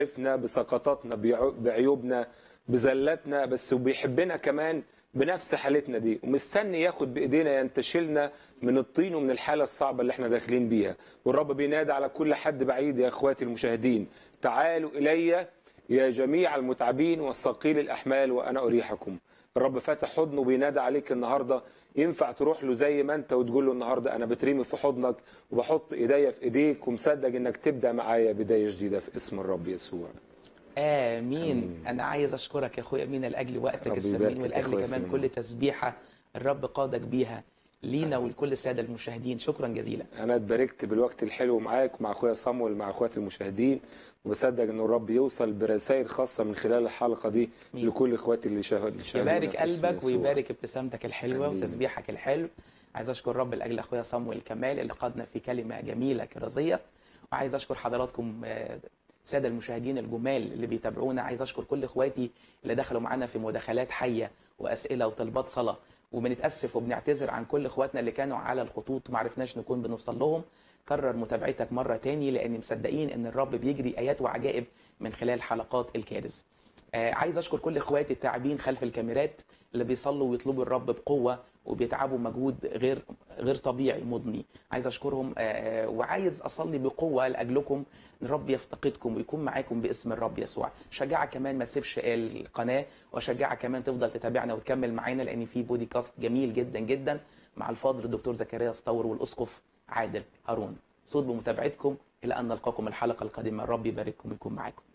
بضعفنا بسقطاتنا بعيو- بعيوبنا بزلاتنا بس وبيحبنا كمان بنفس حالتنا دي ومستني ياخد بايدينا ينتشلنا من الطين ومن الحاله الصعبه اللي احنا داخلين بيها والرب بينادي على كل حد بعيد يا اخواتي المشاهدين تعالوا الي يا جميع المتعبين والثقيل الاحمال وانا اريحكم الرب فاتح حضنه وبينادي عليك النهارده ينفع تروح له زي ما انت وتقول له النهارده انا بترمي في حضنك وبحط ايديا في ايديك ومصدق انك تبدا معايا بدايه جديده في اسم الرب يسوع آمين. أنا عايز أشكرك يا أخويا أمين لأجل وقتك ربي الثمين يباركك يا ولأجل أخويا كمان فينا. كل تسبيحة الرب قادك بيها لينا ولكل السادة المشاهدين شكرا جزيلا انا اتباركت بالوقت الحلو معاك ومع اخويا صامويل مع اخواتي المشاهدين وبصدق ان الرب يوصل برسائل خاصه من خلال الحلقه دي مين. لكل اخواتي اللي شاهد شاهدونا يبارك في اسم قلبك يسوع. ويبارك ابتسامتك الحلوة آمين. وتسبيحك الحلو عايز أشكر رب لأجل أخويا صامويل كمال اللي قادنا في كلمة جميلة كرزية وعايز أشكر حضراتكم آه، سادة المشاهدين الجمال اللي بيتابعونا عايز أشكر كل إخواتي اللي دخلوا معانا في مداخلات حية وأسئلة وطلبات صلاة وبنتأسف وبنعتذر عن كل إخواتنا اللي كانوا على الخطوط ما عرفناش نكون بنوصل لهم كرر متابعتك مرة تاني لأن مصدقين إن الرب بيجري آيات وعجائب من خلال حلقات الكارث آه، عايز اشكر كل اخواتي التاعبين خلف الكاميرات اللي بيصلوا ويطلبوا الرب بقوه وبيتعبوا مجهود غير غير طبيعي مضني عايز اشكرهم آه، وعايز اصلي بقوه لاجلكم ان الرب يفتقدكم ويكون معاكم باسم الرب يسوع شجعك كمان ما تسيبش القناه وشجعك كمان تفضل تتابعنا وتكمل معانا لان في بودكاست جميل جدا جدا مع الفاضل الدكتور زكريا سطور والاسقف عادل هارون صوت بمتابعتكم الى ان نلقاكم الحلقه القادمه الرب يبارككم ويكون معاكم